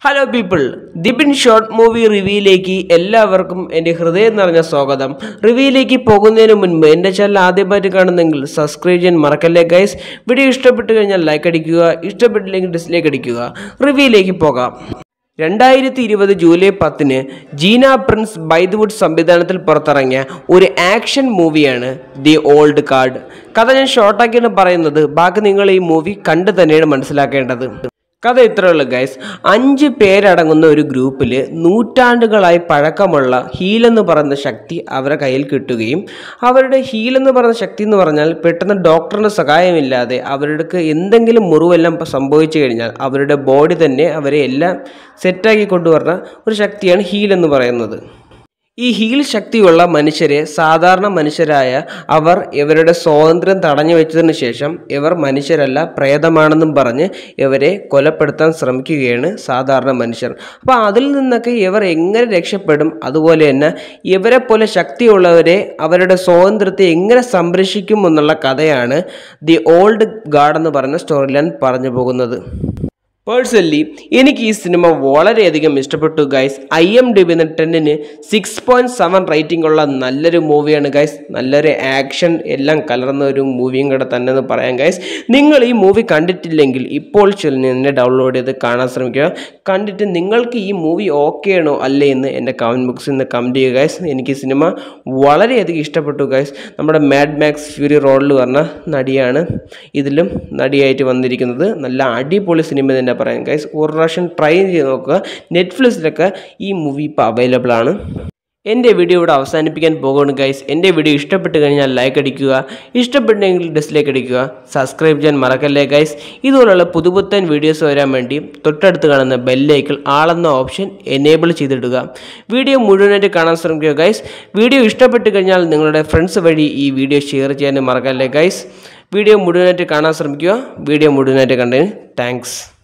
hello people Dibin short movie റിവ്യൂയിലേക്ക് എല്ലാവർക്കും എൻ്റെ ഹൃദയം നിറഞ്ഞ സ്വാഗതം റിവ്യൂയിലേക്ക് പോകുന്നതിന് മുൻപ് എൻ്റെ ചാനൽ ആദ്യമായിട്ട് കാണുന്നെങ്കിൽ സബ്സ്ക്രൈബ് ചെയ്യാൻ മറക്കല്ലേ ഗൈസ് വീഡിയോ ഇഷ്ടപ്പെട്ട് കഴിഞ്ഞാൽ ലൈക്ക് അടിക്കുക ഇഷ്ടപ്പെട്ടില്ലെങ്കിൽ ഡിസ്ലൈക്ക് അടിക്കുക റിവ്യൂയിലേക്ക് പോകാം രണ്ടായിരത്തി ഇരുപത് ജൂലൈ പത്തിന് ജീന പ്രിൻസ് ബൈദ്വുഡ് സംവിധാനത്തിൽ പുറത്തിറങ്ങിയ ഒരു ആക്ഷൻ മൂവിയാണ് ദി ഓൾഡ് കാർഡ് കഥ ഞാൻ ഷോർട്ടാക്കിയാണ് പറയുന്നത് ബാക്കി നിങ്ങൾ ഈ മൂവി കണ്ടു തന്നെയാണ് മനസ്സിലാക്കേണ്ടത് കഥ ഇത്രയുള്ളൂ ഗൈസ് അഞ്ച് പേരടങ്ങുന്ന ഒരു ഗ്രൂപ്പിൽ നൂറ്റാണ്ടുകളായി പഴക്കമുള്ള ഹീൽ എന്ന് പറയുന്ന ശക്തി അവരുടെ കയ്യിൽ കിട്ടുകയും അവരുടെ ഹീൽ എന്ന് പറയുന്ന ശക്തി എന്ന് പറഞ്ഞാൽ പെട്ടെന്ന് ഡോക്ടറിൻ്റെ സഹായമില്ലാതെ അവർക്ക് എന്തെങ്കിലും മുറിവെല്ലാം സംഭവിച്ചു കഴിഞ്ഞാൽ അവരുടെ ബോഡി തന്നെ അവരെ എല്ലാം സെറ്റാക്കി കൊണ്ടുവരുന്ന ഒരു ശക്തിയാണ് ഹീൽ എന്ന് പറയുന്നത് ഈ ഹീൽ ശക്തിയുള്ള മനുഷ്യരെ സാധാരണ മനുഷ്യരായ അവർ ഇവരുടെ സ്വാതന്ത്ര്യം തടഞ്ഞു വെച്ചതിന് ശേഷം ഇവർ മനുഷ്യരല്ല പ്രേതമാണെന്നും പറഞ്ഞ് ഇവരെ കൊലപ്പെടുത്താൻ ശ്രമിക്കുകയാണ് സാധാരണ മനുഷ്യർ അപ്പോൾ അതിൽ നിന്നൊക്കെ ഇവർ എങ്ങനെ രക്ഷപ്പെടും അതുപോലെ തന്നെ ഇവരെ പോലെ ശക്തിയുള്ളവരെ അവരുടെ സ്വാതന്ത്ര്യത്തെ എങ്ങനെ സംരക്ഷിക്കും എന്നുള്ള കഥയാണ് ദി ഓൾഡ് ഗാഡ് എന്ന് പറയുന്ന സ്റ്റോറി ലൈൻ പറഞ്ഞു പോകുന്നത് പേഴ്സണലി എനിക്ക് ഈ സിനിമ വളരെയധികം ഇഷ്ടപ്പെട്ടു guys I M D B ടെന്നിന് സിക്സ് പോയിൻറ്റ് സെവൻ റേറ്റിംഗ് ഉള്ള നല്ലൊരു മൂവിയാണ് ഗൈസ് നല്ലൊരു ആക്ഷൻ എല്ലാം കലർന്ന ഒരു മൂവിയും കൂടെ തന്നെ എന്ന് പറയാം ഗൈസ് നിങ്ങൾ ഈ മൂവി കണ്ടിട്ടില്ലെങ്കിൽ ഇപ്പോൾ ചെല്ലുന്ന ഡൗൺലോഡ് ചെയ്ത് കാണാൻ ശ്രമിക്കുക കണ്ടിട്ട് നിങ്ങൾക്ക് ഈ മൂവി ഓക്കെ ആണോ അല്ലേ എന്ന് എൻ്റെ കമൻറ്റ് ബോക്സിൽ നിന്ന് കമൻറ്റ് ചെയ്യുക ഗൈസ് എനിക്ക് ഈ സിനിമ വളരെയധികം ഇഷ്ടപ്പെട്ടു ഗൈസ് നമ്മുടെ മാഡ് മാക്സ് ഫ്യൂരി റോഡിൽ പറഞ്ഞ നടിയാണ് ഇതിലും നടിയായിട്ട് വന്നിരിക്കുന്നത് നല്ല അടിപൊളി സിനിമ തന്നെ പറയാം ഗൈസ് ഒരു പ്രാവശ്യം ട്രൈ ചെയ്ത് നോക്കുക നെറ്റ്ഫ്ലിക്സിലൊക്കെ ഈ മൂവി ഇപ്പോൾ അവൈലബിൾ ആണ് എൻ്റെ വീഡിയോ ഇവിടെ അവസാനിപ്പിക്കാൻ പോകുന്നു ഗൈസ് എൻ്റെ വീഡിയോ ഇഷ്ടപ്പെട്ട് കഴിഞ്ഞാൽ ലൈക്ക് അടിക്കുക ഇഷ്ടപ്പെട്ടെങ്കിൽ ഡിസ്ലൈക്ക് അടിക്കുക സബ്സ്ക്രൈബ് ചെയ്യാൻ മറക്കല്ലേ ഗൈസ് ഇതുപോലുള്ള പുതുപുത്തൻ വീഡിയോസ് വരാൻ വേണ്ടി തൊട്ടടുത്ത് കാണുന്ന ബെല്ലൈക്കിൾ ആളെന്ന ഓപ്ഷൻ എനേബിൾ ചെയ്തിടുക വീഡിയോ മുഴുവനായിട്ട് കാണാൻ ശ്രമിക്കുക ഗൈസ് വീഡിയോ ഇഷ്ടപ്പെട്ട് കഴിഞ്ഞാൽ നിങ്ങളുടെ ഫ്രണ്ട്സ് വഴി ഈ വീഡിയോ ഷെയർ ചെയ്യാൻ മറക്കല്ലേ ഗൈസ് വീഡിയോ മുഴുവനായിട്ട് കാണാൻ ശ്രമിക്കുക വീഡിയോ മുഴുവനായിട്ട് കണ്ടതിന് താങ്ക്സ്